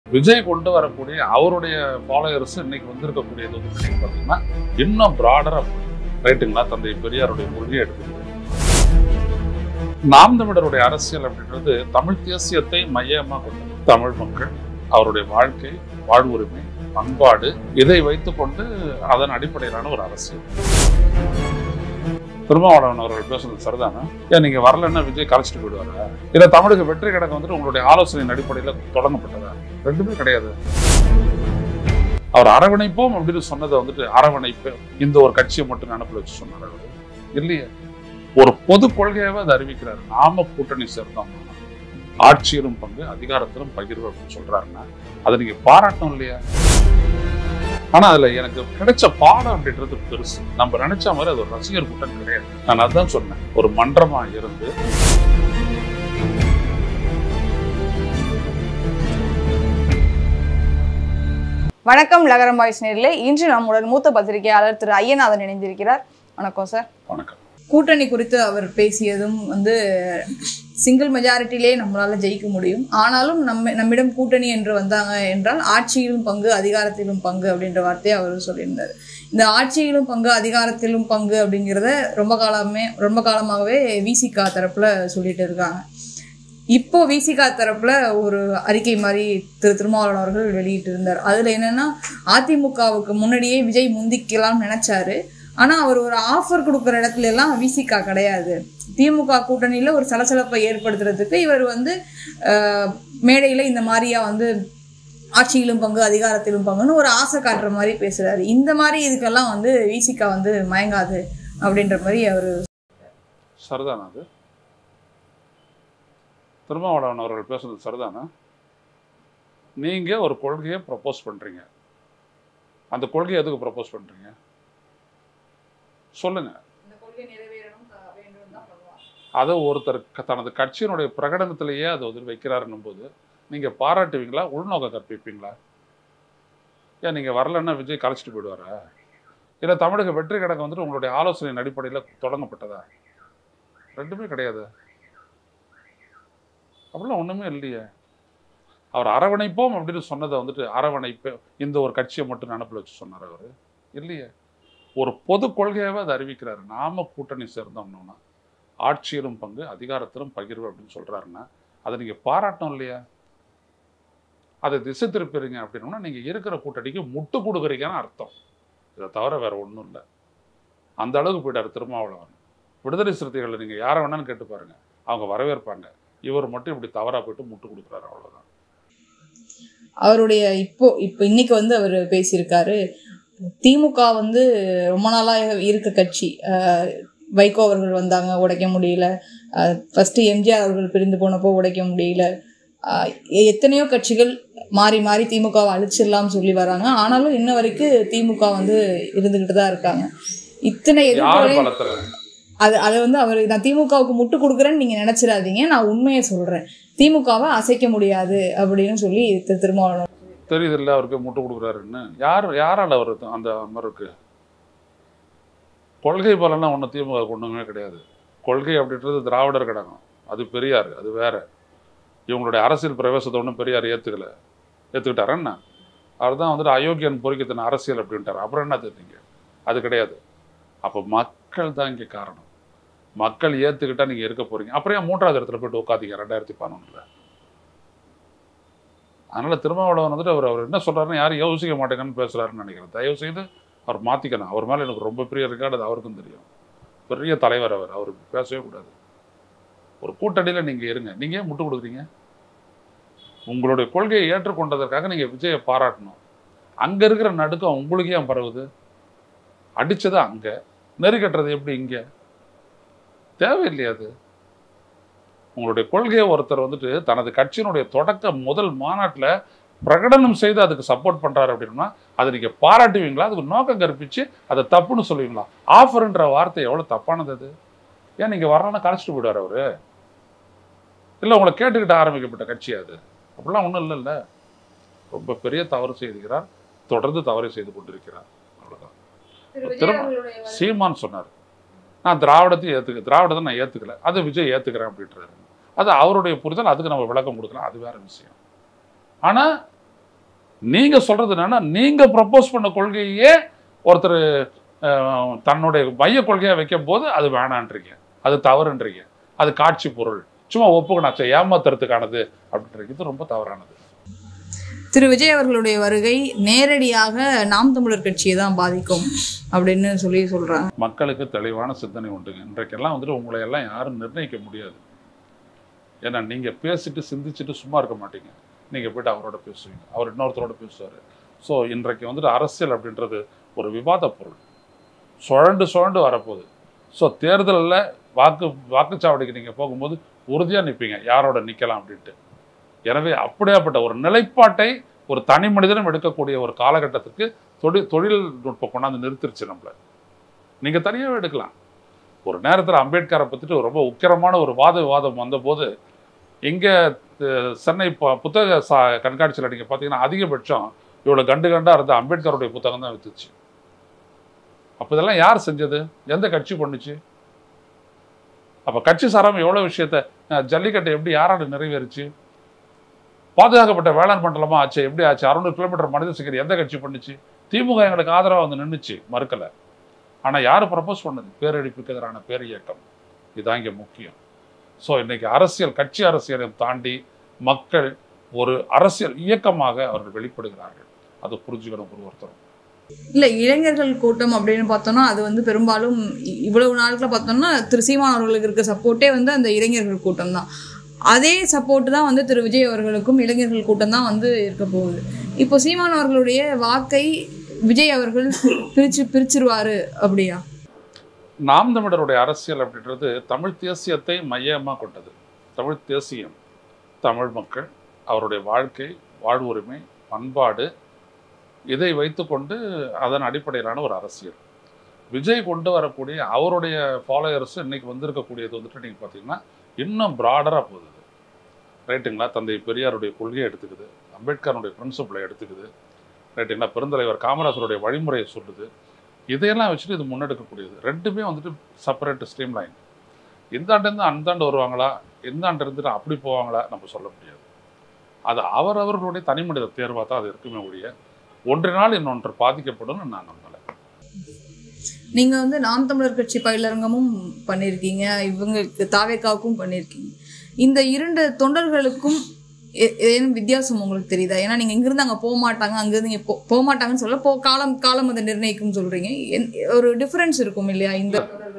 விஜய் கொண்டு வரக்கூடிய அவருடைய ஃபாலோயர்ஸ் இன்னைக்கு வந்திருக்கக்கூடியது வந்து இன்னைக்கு பார்த்தீங்கன்னா இன்னும் ப்ராடராக ரைட்டுங்களா தந்தை பெரியாருடைய கொள்கையை எடுக்குது நாம் தமிழருடைய அரசியல் அப்படின்றது தமிழ் தேசியத்தை மையமாக கொண்டது தமிழ் மக்கள் அவருடைய வாழ்க்கை வாழ்வுரிமை பண்பாடு இதை வைத்துக்கொண்டு அதன் அடிப்படையிலான ஒரு அரசியல் திருமாவளவன் அவர்கள் பேசுறது சரிதானே ஏன் நீங்க வரலன்னா விஜய் கலைச்சிட்டு போயிடுவாரா இல்ல தமிழுக்கு வெற்றி கணக்கு வந்துட்டு உங்களுடைய ஆலோசனையின் அடிப்படையில் தொடங்கப்பட்டதா ரெண்டுமே கிடையாது அவர் அரவணைப்போம் அப்படின்னு சொன்னதை வந்துட்டு அரவணைப்பு இந்த ஒரு கட்சியை மட்டும் நினப்பில் வச்சு சொன்னார் அவர் இல்லையே ஒரு பொது கொள்கையாவே அதை அறிவிக்கிறாரு நாம கூட்டணி சேர்ந்தோம் ஆட்சியிலும் பங்கு அதிகாரத்திலும் பகிர்வு அப்படின்னு சொல்றாருன்னா அதை நீங்க பாராட்டும் இல்லையா ஆனா அதுல எனக்கு கிடைச்ச பாடம் அப்படின்றது பெருசு நம்ம நினைச்ச மாதிரி அது ஒரு ரசிகர் கூட்டம் கிடையாது நான் அதான் சொன்னேன் ஒரு மன்றமா இருந்து வணக்கம் லகரம் வாய்ஸ் நேரிலே இன்று நம்முடன் மூத்த பத்திரிகையாளர் திரு ஐயநாதன் இணைந்திருக்கிறார் வணக்கம் சார் வணக்கம் கூட்டணி குறித்து அவர் பேசியதும் வந்து சிங்கிள் மெஜாரிட்டிலே நம்மளால ஜெயிக்க முடியும் ஆனாலும் நம்ம நம்மிடம் கூட்டணி என்று வந்தாங்க என்றால் ஆட்சியிலும் பங்கு அதிகாரத்திலும் பங்கு அப்படின்ற வார்த்தையை அவர் சொல்லியிருந்தார் இந்த ஆட்சியிலும் பங்கு அதிகாரத்திலும் பங்கு அப்படிங்கிறத ரொம்ப காலமே ரொம்ப காலமாகவே விசிகா தரப்புல சொல்லிட்டு இருக்காங்க இப்போ விசிகா தரப்புல ஒரு அறிக்கை மாதிரி திரு திருமாவளவன் அவர்கள் வெளியிட்டு இருந்தார் அதுல என்னன்னா அதிமுகவுக்கு முன்னாடியே விஜய் முந்திக்கலாம்னு நினைச்சாரு ஆனா அவர் ஒரு ஆஃபர் கொடுக்குற இடத்துல எல்லாம் விசிகா கிடையாது திமுக கூட்டணியில ஒரு சலசலப்பை ஏற்படுத்துறதுக்கு இவர் வந்து ஆஹ், மேடையில இந்த மாதிரியா வந்து ஆட்சியிலும் பங்கு அதிகாரத்திலும் பங்குன்னு ஒரு ஆசை காட்டுற மாதிரி பேசுறாரு இந்த மாதிரி இதுக்கெல்லாம் வந்து விசிகா வந்து மயங்காது அப்படின்ற மாதிரி அவர் சரிதானா அது திருமாவளவன் அவர்கள் பேசுறது சரிதானா நீங்க ஒரு கொள்கையை ப்ரப்போஸ் பண்றீங்க அந்த கொள்கையை எதுக்கு ப்ரப்போஸ் பண்றீங்க சொல்லுங்க அதை ஒருத்தர் க- தனது கட்சியினுடைய பிரகடனத்திலேயே அதை வந்து வைக்கிறாருன்னும் போது நீங்க பாராட்டுவீங்களா உள்நோக்க கற்பிப்பீங்களா ஏன் நீங்க வரலன்னா விஜய் கலைச்சிட்டு போயிடுவாரா இல்ல தமிழுக்கு வெற்றி கணக்கு வந்துட்டு உங்களுடைய ஆலோசனையின் அடிப்படையில் தொடங்கப்பட்டதா ரெண்டுமே கிடையாது அப்படிலாம் ஒண்ணுமே இல்லையே அவர் அரவணைப்போம் அப்படின்னு சொன்னதை வந்துட்டு அரவணைப்பு இந்த ஒரு கட்சியை மட்டும் நினப்பில் வச்சு சொன்னார் அவர் இல்லையே ஒரு பொது கொள்கையாவே அதை அறிவிக்கிறாரு நாம கூட்டணி சேர்ந்தோம்னா ஆட்சியிலும் பங்கு அதிகாரத்திலும் பகிர்வு அப்படின்னு சொல்றாருன்னா அதை நீங்க பாராட்டும் இல்லையா அதை திசை திருப்பிறீங்க அப்படின்னா நீங்க இருக்கிற கூட்டணிக்கு முட்டு கொடுக்குறீங்கன்னு அர்த்தம் இதை தவிர வேற ஒன்றும் இல்லை அந்த அளவுக்கு போயிட்டாரு திருமாவளவன் விடுதலை சிறுத்தைகளை நீங்க யாரை வேணாலும் கேட்டு பாருங்க அவங்க வரவேற்பாங்க இவர் மட்டும் இப்படி தவறா போயிட்டு முட்டு கொடுக்குறாரு அவ்வளவுதான் அவருடைய இப்போ இப்போ இன்னைக்கு வந்து அவர் பேசியிருக்காரு திமுக வந்து ரொம்ப நாளா இருக்க கட்சி அஹ், வைகோ அவர்கள் வந்தாங்க உடைக்க முடியல ஃபர்ஸ்ட் எம்ஜிஆர் அவர்கள் பிரிந்து போனப்போ உடைக்க முடியல அஹ், எ- எத்தனையோ கட்சிகள் மாறி மாறி திமுகவை அழிச்சிடலாம்னு சொல்லி வராங்க ஆனாலும் இன்ன வரைக்கும் திமுக வந்து இருந்துகிட்டு தான் இருக்காங்க இத்தனை யார் எதிர்ப்புகளையும் பலத்துல அது அதை வந்து அவர் நான் திமுகவுக்கு முட்டு கொடுக்குறேன்னு நீங்க நினைச்சிடாதீங்க நான் உண்மையை சொல்றேன் திமுகவை அசைக்க முடியாது அப்படின்னு சொல்லி திரு திருமாவளவன் தெரியுது இல்லை அவருக்கு முட்டு கொடுக்குறாருன்னு யார் யாரால அவர் அந்த மாதிரி இருக்கு கொள்கை பலம்லாம் ஒன்றும் திமுக ஒன்றுமே கிடையாது கொள்கை அப்படின்றது திராவிடர் கடகம் அது பெரியார் அது வேற இவங்களுடைய அரசியல் பிரவேசத்தை ஒன்றும் பெரியார் ஏற்றுக்கல ஏற்றுக்கிட்டாரா என்ன அவர் தான் வந்துட்டு அயோக்கியன் பொறிக்கத்தின அரசியல் அப்படின்ட்டார் அப்புறம் என்ன தெரியுங்க அது கிடையாது அப்போ மக்கள் தான் இங்கே காரணம் மக்கள் ஏற்றுக்கிட்டா நீங்கள் இருக்க போறீங்க அப்புறம் ஏன் மூன்றாவது இடத்துல போயிட்டு உட்காந்தீங்க ரெண்டாயிரத்தி பதினொன்றில் அதனால திருமாவளவன் வந்துட்டு அவர் அவர் என்ன சொல்றாருன்னு யாரும் யோசிக்க மாட்டேங்கன்னு பேசுறாருன்னு நினைக்கிறேன் தயவு செய்து அவர் மாத்திக்கணும் அவர் மேல எனக்கு ரொம்ப பெரிய ரெக்கார்டு அது அவருக்கும் தெரியும் பெரிய தலைவர் அவர் அவர் பேசவே கூடாது ஒரு கூட்டணியில நீங்க இருங்க நீங்க ஏன் முட்டு கொடுக்குறீங்க உங்களுடைய கொள்கையை ஏற்றுக்கொண்டதற்காக நீங்க விஜயை பாராட்டணும் அங்க இருக்கிற நடுக்கம் உங்களுக்கு ஏன் பரவுது அடிச்சது அங்க நெருக்கட்டுறது எப்படி இங்க தேவையில்லையா அது உங்களுடைய கொள்கையை ஒருத்தர் வந்துட்டு தனது கட்சியினுடைய தொடக்க முதல் மாநாட்டில் பிரகடனம் செய்து அதுக்கு சப்போர்ட் பண்றாரு அப்படின்னா அதை நீங்க பாராட்டுவீங்களா அதுக்கு நோக்கம் கற்பிச்சு அதை தப்புன்னு சொல்லுவீங்களா ஆஃபர்ன்ற வார்த்தை எவ்வளவு தப்பானது அது ஏன் நீங்க வரலன்னா கலைச்சிட்டு போயிடுவார் அவரு இல்லை உங்களை கேட்டுக்கிட்ட ஆரம்பிக்கப்பட்ட கட்சி அது அப்படிலாம் ஒன்றும் இல்லைல்ல ரொம்ப பெரிய தவறு செய்திருக்கிறார் தொடர்ந்து தவறை செய்து கொண்டிருக்கிறார் அவ்வளவுதான் திரும்ப- சீமான் சொன்னார் நான் திராவிடத்தையும் ஏற்றுக்க திராவிடத்தை நான் ஏற்றுக்கல அதை விஜய் ஏற்றுக்கிறேன் அப்படின்றாரு அது அவருடைய புரிதல் அதுக்கு நம்ம விளக்கம் கொடுக்கலாம் அது வேற விஷயம் ஆனால் நீங்க சொல்றது என்னன்னா நீங்க ப்ரப்போஸ் பண்ண கொள்கையே ஒருத்தர் அஹ், தன்னுடைய மைய கொள்கையை வைக்கும் போது அது வேணான்றீங்க அது தவறுன்றீங்க அது காட்சி பொருள் சும்மா ஒப்புக்கணும் சரி, ஏமாத்துறதுக்கானது அப்படின்றது இது ரொம்ப தவறானது திரு விஜய் அவர்களுடைய வருகை நேரடியாக நாம் தமிழர் கட்சியை தான் பாதிக்கும் அப்படின்னு சொல்லி சொல்றாங்க மக்களுக்கு தெளிவான சிந்தனை உண்டுங்க இன்றைக்கெல்லாம் வந்துட்டு உங்களை எல்லாம் யாரும் நிர்ணயிக்க முடியாது ஏன்னா நீங்க பேசிட்டு சிந்திச்சுட்டு சும்மா இருக்க மாட்டீங்க நீங்க போயிட்டு அவரோட பேசுவீங்க அவர் இன்னொருத்தரோட பேசுவார் ஸோ இன்றைக்கு வந்துட்டு அரசியல் அப்படின்றது ஒரு விவாத பொருள் சுழண்டு சுழண்டு வரப்போகுது ஸோ தேர்தலில் வாக்கு வாக்குச்சாவடிக்கு நீங்கள் போகும்போது உறுதியாக நிற்பீங்க யாரோட நிற்கலாம் அப்படின்ட்டு எனவே அப்படியாப்பட்ட ஒரு நிலைப்பாட்டை ஒரு தனி மனிதனும் எடுக்கக்கூடிய ஒரு காலகட்டத்துக்கு தொழில் தொழில்நுட்பம் கொண்டாந்து நிறுத்திருச்சு நம்மளை நீங்கள் தனியாகவே எடுக்கலாம் ஒரு நேரத்தில் அம்பேத்கரை பற்றிட்டு ரொம்ப உக்கிரமான ஒரு வாத விவாதம் வந்தபோது இங்கே சென்னை ப- புத்தக சா கண்காட்சியில் நீங்கள் பார்த்தீங்கன்னா அதிகபட்சம் இவ்வளோ கண்டு கண்டாக இருந்த அம்பேத்கருடைய புத்தகம் தான் வித்துச்சு அப்போ இதெல்லாம் யார் செஞ்சது எந்த கட்சி பண்ணுச்சு அப்போ கட்சி சாராம எவ்வளோ விஷயத்த அஹ், ஜல்லிக்கட்டை எப்படி யாரால நிறைவேறுச்சு பாதுகாக்கப்பட்ட வேளாண் மண்டலமா ஆச்சு எப்படி ஆச்சு அறுநூறு கிலோமீட்டர் மனித சிக்கரி எந்த கட்சி பண்ணுச்சு திமுக எங்களுக்கு ஆதரவா வந்து நின்றுச்சு மறுக்கல ஆனா யார் ப்ரப்போஸ் பண்ணது பேரழிப்புக்கு எதிரான பேர் இயக்கம் இதுதான் இங்க முக்கியம் ஸோ இன்னைக்கு அரசியல் கட்சி அரசியலை தாண்டி மக்கள் ஒரு அரசியல் இயக்கமாக அவர்கள் வெளிப்படுகிறார்கள் அதை புரிஞ்சுக்கணும் ஒரு ஒருத்தரும் இல்ல இளைஞர்கள் கூட்டம் அப்படின்னு பார்த்தோம்னா அது வந்து பெரும்பாலும் இ- இவ்வளவு நாட்கள பார்த்தோம்னா திரு சீமான் அவர்களுக்கு இருக்க சப்போர்ட்டே வந்து அந்த இளைஞர்கள் கூட்டம் தான் அதே சப்போர்ட் தான் வந்து திரு விஜய் அவர்களுக்கும் இளைஞர்கள் கூட்டம் தான் வந்து இருக்க போகுது இப்போ சீமான் அவர்களுடைய வாக்கை விஜய் அவர்கள் பிரிச்சு பிரிச்சிருவாரு அப்படியா நாம் தமிழருடைய அரசியல் அப்படின்றது தமிழ் தேசியத்தை மையமாக கொண்டது தமிழ் தேசியம் தமிழ் மக்கள் அவருடைய வாழ்க்கை வாழ்வுரிமை பண்பாடு இதை வைத்துக்கொண்டு அதன் அடிப்படையிலான ஒரு அரசியல் விஜய் கொண்டு வரக்கூடிய அவருடைய ஃபாலோயர்ஸ் இன்னைக்கு வந்திருக்கக்கூடியது வந்துட்டு நீங்கள் பார்த்தீங்கன்னா இன்னும் ப்ராடராக போகுது ரைட்டுங்களா தந்தை பெரியாருடைய கொள்கையை எடுத்துக்குது அம்பேத்கருடைய பிரின்சிபலை எடுத்துக்குது ரைட்டுங்களா பெருந்தலைவர் காமராஜருடைய வழிமுறையை சொல்லுது இதையெல்லாம் வச்சுட்டு இது முன்னெடுக்கக்கூடியது ரெண்டுமே வந்துட்டு செப்பரேட் ஸ்ட்ரீம் லைன் இந்த ஆண்டுலேருந்து அந்த ஆண்டு வருவாங்களா இந்த ஆண்டு இருந்துட்டு அப்படி போவாங்களா நம்ம சொல்ல முடியாது அது அவரவர்களுடைய தனி மனித தேர்வாக தான் அது இருக்குமே ஒழிய ஒன்றினால் இன்னொன்று பாதிக்கப்படும் நான் நம்பலை நீங்க வந்து நாம் தமிழர் கட்சி பயிலரங்கமும் பண்ணியிருக்கீங்க இவங்களுக்கு தாவேக்காவுக்கும் பண்ணியிருக்கீங்க இந்த இரண்டு தொண்டர்களுக்கும் ஏ- ஏதேனும் வித்தியாசம் உங்களுக்கு தெரியுதா ஏன்னா நீங்க இங்கிருந்து அங்க போக மாட்டாங்க அங்கிருந்து இங்க போ- போக மாட்டாங்கன்னு சொல்ல போ காலம் காலம் அதை நிர்ணயிக்கும் சொல்றீங்க என்- ஒரு டிஃபரன்ஸ் இருக்கும் இல்லையா இந்த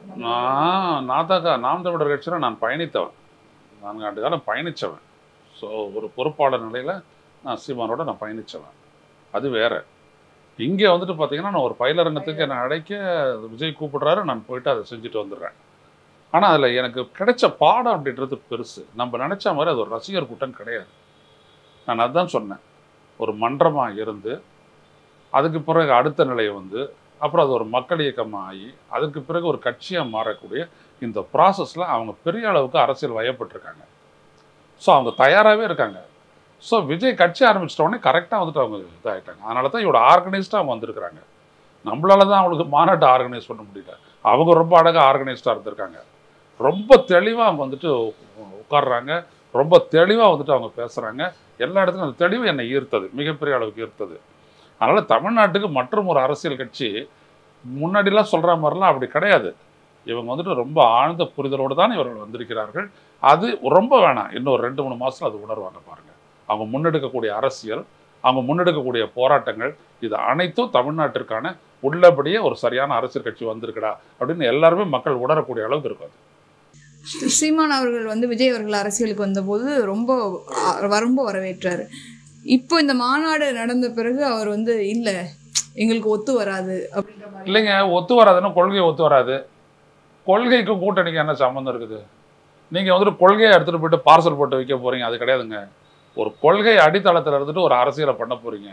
நான் நாதாக்கா நாம் தமிழர் கட்சியில் நான் பயணித்தவன் நான்கு ஆண்டு காலம் பயணித்தவன் ஸோ ஒரு பொறுப்பாளர் நிலையில் நான் சீமானோட நான் பயணித்தவன் அது வேற இங்கே வந்துட்டு பார்த்தீங்கன்னா நான் ஒரு பயிலரங்கத்துக்கு என்னை அழைக்க விஜய் கூப்பிடுறாரு நான் போயிட்டு அதை செஞ்சுட்டு வந்துடுறேன் ஆனால் அதில் எனக்கு கிடைச்ச பாடம் அப்படின்றது பெருசு நம்ம நினச்ச மாதிரி அது ஒரு ரசிகர் கூட்டம் கிடையாது நான் அதான் சொன்னேன் ஒரு மன்றமாக இருந்து அதுக்கு பிறகு அடுத்த நிலை வந்து அப்புறம் அது ஒரு மக்கள் இயக்கமாக ஆகி அதுக்கு பிறகு ஒரு கட்சியாக மாறக்கூடிய இந்த ப்ராசஸில் அவங்க பெரிய அளவுக்கு அரசியல் வயப்பட்டிருக்காங்க ஸோ அவங்க தயாராகவே இருக்காங்க ஸோ விஜய் கட்சி ஆரம்பிச்சிட்ட உடனே கரெக்டாக வந்துட்டு அவங்க இதாகிட்டாங்க அதனால தான் இவ்வளோ ஆர்கனைஸ்டாக அவங்க வந்திருக்கிறாங்க நம்மளால தான் அவங்களுக்கு மாநாட்டை ஆர்கனைஸ் பண்ண முடியல அவங்க ரொம்ப அழகாக ஆர்கனைஸ்டாக இருந்திருக்காங்க ரொம்ப தெளிவாக அவங்க வந்துட்டு உ- உட்கார்றாங்க ரொம்ப தெளிவாக வந்துட்டு அவங்க பேசுகிறாங்க எல்லா இடத்துலையும் அந்த தெளிவு என்னை ஈர்த்தது மிகப்பெரிய அளவுக்கு ஈர்த்தது அதனால் தமிழ்நாட்டுக்கு மற்றும் ஒரு அரசியல் கட்சி முன்னாடிலாம் சொல்கிற மாதிரிலாம் அப்படி கிடையாது இவங்க வந்துட்டு ரொம்ப ஆழ்ந்த புரிதலோடு தான் இவர்கள் வந்திருக்கிறார்கள் அது ரொம்ப வேணாம் இன்னும் ஒரு ரெண்டு மூணு மாதத்தில் அது உணர்வாங்க பாருங்க அவங்க முன்னெடுக்கக்கூடிய அரசியல் அவங்க முன்னெடுக்கக்கூடிய போராட்டங்கள் இது அனைத்தும் தமிழ்நாட்டிற்கான உள்ளபடியே ஒரு சரியான அரசியல் கட்சி வந்திருக்குடா அப்படின்னு எல்லாருமே மக்கள் உணரக்கூடிய அளவுக்கு இருக்கும் அது. சீமான் அவர்கள் வந்து விஜய் அவர்கள் அரசியலுக்கு வந்தபோது ரொம்ப அ- ரொம்ப வரவேற்றாரு இப்போ இந்த மாநாடு நடந்த பிறகு அவர் வந்து இல்ல எங்களுக்கு ஒத்து வராது அப்படின்ற மாதிரி இல்லைங்க ஒத்து வராதுன்னா கொள்கை ஒத்து வராது கொள்கைக்கும் கூட்டணிக்கு என்ன சம்மந்தம் இருக்குது நீங்கள் வந்துட்டு கொள்கையை எடுத்துகிட்டு போயிட்டு பார்சல் போட்டு வைக்க போகிறீங்க அது கிடையாதுங்க ஒரு கொள்கை அடித்தளத்தில் இருந்துட்டு ஒரு அரசியலை பண்ண போகிறீங்க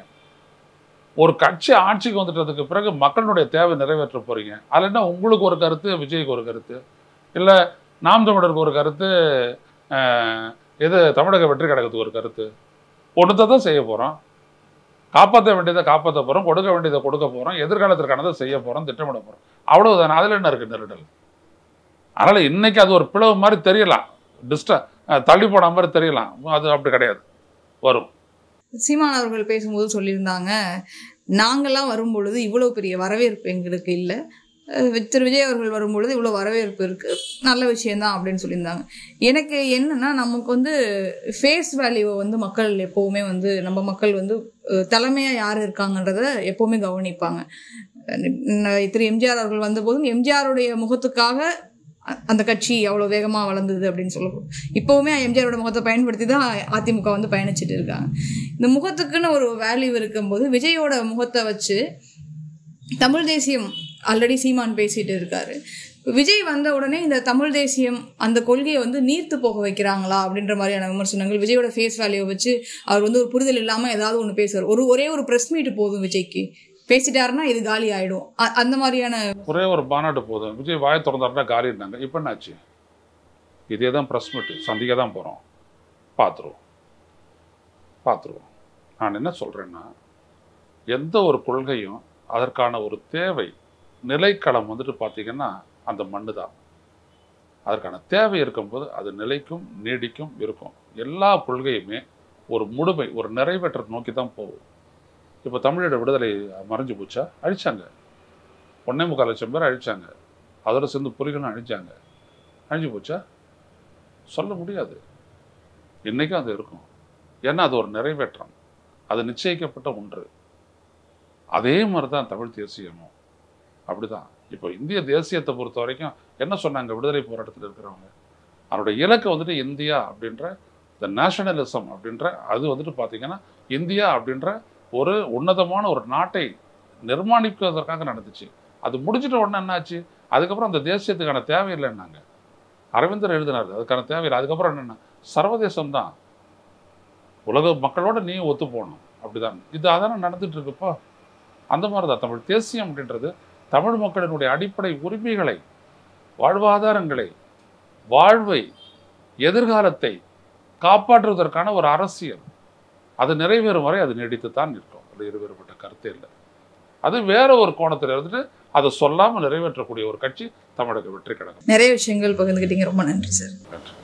ஒரு கட்சி ஆட்சிக்கு வந்துட்டதுக்கு பிறகு மக்களுடைய தேவை நிறைவேற்ற போகிறீங்க அதில் என்ன உங்களுக்கு ஒரு கருத்து விஜய்க்கு ஒரு கருத்து இல்லை நாம் தமிழருக்கு ஒரு கருத்து அஹ், இது தமிழக வெற்றி கழகத்துக்கு ஒரு கருத்து ஒன்றத்தை தான் செய்ய போகிறோம் காப்பாற்ற வேண்டியதை காப்பாற்ற போகிறோம் கொடுக்க வேண்டியதை கொடுக்க போகிறோம் எதிர்காலத்திற்கானதை செய்ய போகிறோம் திட்டமிட போகிறோம் அவ்வளவுதானே அதில் என்ன இருக்குது நெருடல் அதனால் இன்னைக்கு அது ஒரு பிளவு மாதிரி தெரியலாம் டிஸ்ட தள்ளி போன மாதிரி தெரியலாம் அது அப்படி கிடையாது வரும் சீமான் அவர்கள் பேசும்போது சொல்லியிருந்தாங்க நாங்கள்லாம் வரும்பொழுது இவ்வளோ பெரிய வரவேற்பு எங்களுக்கு இல்லை அஹ் திரு விஜய் அவர்கள் வரும்பொழுது இவ்வளோ வரவேற்பு இருக்குது நல்ல விஷயம்தான் அப்படின்னு சொல்லியிருந்தாங்க எனக்கு என்னன்னா நமக்கு வந்து ஃபேஸ் வேல்யூவை வந்து மக்கள் எப்போவுமே வந்து நம்ம மக்கள் வந்து அஹ் தலைமையாக யார் இருக்காங்கன்றத எப்போவுமே கவனிப்பாங்க அஹ் திரு எம்ஜிஆர் அவர்கள் வந்தபோதும் எம்ஜிஆருடைய முகத்துக்காக அ- அந்த கட்சி அவ்வளோ வேகமாக வளர்ந்தது அப்படின்னு சொல்லப்படும் இப்போவுமே எம்ஜிஆரோட முகத்தை பயன்படுத்தி தான் அதிமுக வந்து பயணிச்சுட்டு இருக்காங்க இந்த முகத்துக்குன்னு ஒரு வேல்யூ இருக்கும்போது விஜயோட முகத்தை வச்சு தமிழ் தேசியம் ஆல்ரெடி சீமான் பேசிட்டு இருக்காரு விஜய் வந்த உடனே இந்த தமிழ் தேசியம் அந்த கொள்கையை வந்து நீர்த்து போக வைக்கிறாங்களா அப்படின்ற மாதிரியான விமர்சனங்கள் விஜயோட ஃபேஸ் வேல்யூவை வச்சு அவர் வந்து ஒரு புரிதல் இல்லாமல் ஏதாவது ஒன்று பேசுவார் ஒரு ஒரே ஒரு ப்ரெஸ் மீட் போதும் விஜய்க்கு பேசிட்டாருன்னா இது காலி ஆயிடும் அ- அந்த மாதிரியான ஒரே ஒரு மாநாடு போதும் விஜய் வாயை திறந்தாருன்னா காலி இருந்தாங்க இப்போ என்னாச்சு இதே தான் ப்ரெஸ் மீட்டு சந்திக்க தான் போகிறோம் பார்த்துருவோம் பார்த்துருவோம் நான் என்ன சொல்கிறேன்னா எந்த ஒரு கொள்கையும் அதற்கான ஒரு தேவை நிலைக்களம் வந்துட்டு பார்த்தீங்கன்னா அந்த மண்ணு தான் அதற்கான தேவை இருக்கும்போது அது நிலைக்கும் நீடிக்கும் இருக்கும் எல்லா கொள்கையுமே ஒரு முழுமை ஒரு நிறைவேற்றத்தை நோக்கி தான் போகும் இப்போ தமிழோட விடுதலை மறைஞ்சு போச்சா அழிச்சாங்க ஒன்னே முக்கால் லட்சம் பேர் அழிச்சாங்க அதோட சேர்ந்து புலிகளும் அழிச்சாங்க அழிஞ்சு போச்சா சொல்ல முடியாது இன்னைக்கும் அது இருக்கும் ஏன்னா அது ஒரு நிறைவேற்றம் அது நிச்சயிக்கப்பட்ட ஒன்று அதே மாதிரி தான் தமிழ் தேசியமும் அப்படிதான் இப்போ இந்திய தேசியத்தை பொறுத்த வரைக்கும் என்ன சொன்னாங்க விடுதலை போராட்டத்தில் இருக்கிறவங்க அவருடைய இலக்கு வந்துட்டு இந்தியா அப்படின்ற இந்த நேஷனலிசம் அப்படின்ற அது வந்துட்டு பார்த்தீங்கன்னா இந்தியா அப்படின்ற ஒரு உன்னதமான ஒரு நாட்டை நிர்மாணிப்பதற்காக நடந்துச்சு அது முடிஞ்சிட்ட உடனே என்னாச்சு அதுக்கப்புறம் அந்த தேசியத்துக்கான தேவையில்லைன்னாங்க அரவிந்தர் எழுதினார் அதுக்கான தேவையில்லை அதுக்கப்புறம் என்னென்ன சர்வதேசம் தான் உலக மக்களோட நீ ஒத்து போகணும் அப்படிதான் இது அதானே நடந்துட்டு இருக்குப்பா அந்த மாதிரி தான் தமிழ் தேசியம் அப்படின்றது தமிழ் மக்களினுடைய அடிப்படை உரிமைகளை வாழ்வாதாரங்களை வாழ்வை எதிர்காலத்தை காப்பாற்றுவதற்கான ஒரு அரசியல் அது நிறைவேறும் வரை அது நீடித்துத்தான் நிற்கும் அது இருவேறுபட்ட கருத்தே இல்லை அது வேற ஒரு கோணத்தில் இருந்துட்டு அதை சொல்லாமல் நிறைவேற்றக்கூடிய ஒரு கட்சி தமிழக வெற்றி கழகம் நிறைய விஷயங்கள் பகிர்ந்துக்கிட்டீங்க ரொம்ப நன்றி சார் நன்றி